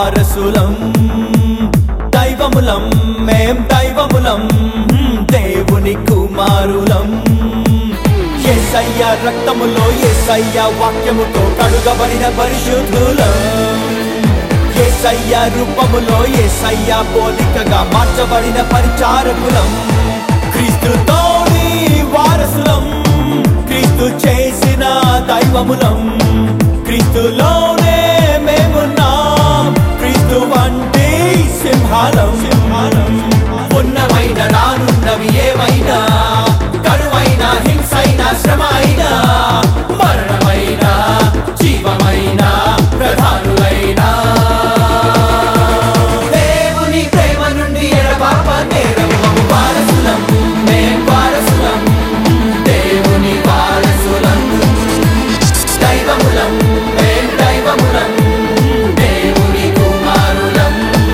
వారసులం దైవములం మేం దైవములం దేవుని కుమారులం ఏసయ్య రక్తములో ఏసయ్య వాక్యముతో కడుగబడిన పరిశుద్ధులం ఏసయ్య రూపములో ఏసయ్య పోలికగా మార్చబడిన పరిచారకులం క్రీస్తుతోని వారసులం క్రీస్తు చేసిన దైవములం క్రీస్తులోనే మేమున్నాం క్రీస్తు వంటి సింహాలం సింహాలం ఉన్నమైన రానున్నవి ఏమైనా కరువైన హింసైన శ్రమ అయినా మరణమైన జీవమైన ప్రధానులైన దేవుని ప్రేమ నుండి ఎడబాప నేరము వారసులం మేం వారసులం దేవుని వారసులం దైవములం మేం దైవములం దేవుని కుమారులం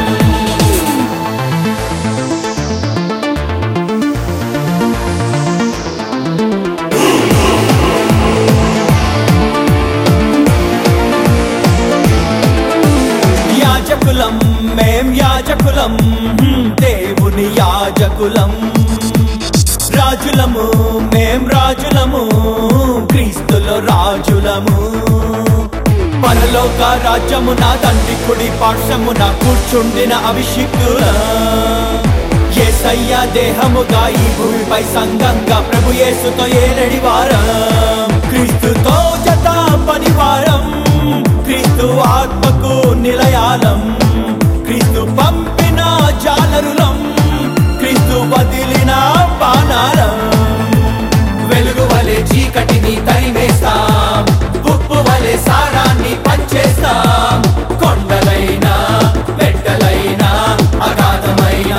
యాజకులం మేం యాజకులం దేవుని యాజకులం రాజులము మేం రాజులము క్రీస్తులో రాజులము పరలోక రాజ్యమున తండ్రి కుడి పార్శ్వమున కూర్చుండిన అభిషిక్తుల ఏసయ్య దేహముగా ఈ భూమిపై సంఘంగా ప్రభు యేసుతో ఏలడి వారం క్రీస్తుతో జత పనివారం క్రీస్తు ఆత్మకు నిలయాలం క్రీస్తు పంపిన జాలరులం క్రీస్తు వదిలిన బాణాలం వెలుగు వలె చీకటిని తరిమేస్తాం ఉప్పు వలె సారాన్ని పంచేస్తాం కొండలైనా పెట్టలైనా అగాధమైనా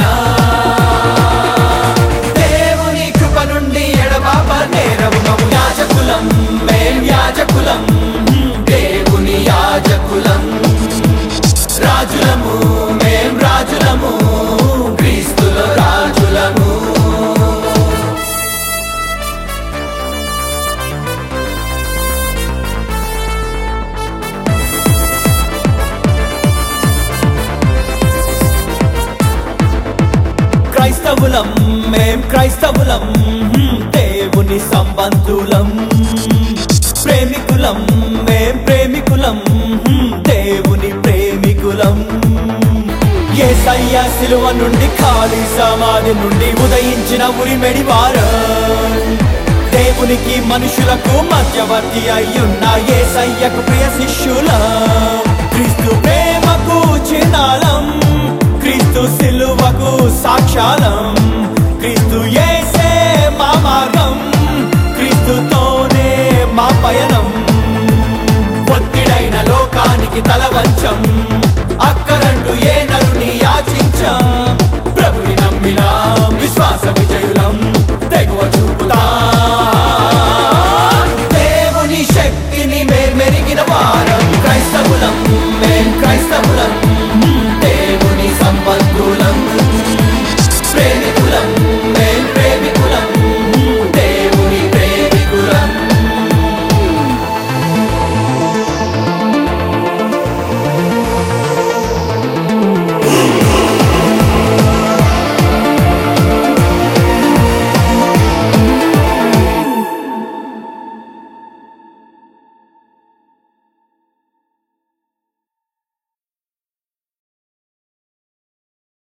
దేవుని కృప నుండి ఎడబాప నేరమునము యాజకులం మేం యాజకులం దేవుని యాజకులం రాజులము మేం రాజులము క్రీస్తుల రాజులము క్రైస్తవులం మేం క్రైస్తవులం దేవుని సంబంధులం ప్రేమికులం మేం ప్రేమికులం దేవుని ప్రేమికులం ఏసయ్య సిలువ నుండి ఖాళీ సమాధి నుండి ఉదయించిన ఉరిమెడి వారం దేవునికి మనుషులకు మధ్యవర్తి అయ్యున్న ఏసయ్యకు ప్రియ శిష్యులం క్రీస్తు ప్రేమకు చిన్నాలం క్రీస్తు సిలువకు సాక్షాలం క్రీస్తు ఏసే మా మార్గం క్రీస్తుతోనే మా పయనం ఒత్తిడైన లోకానికి తల వంచం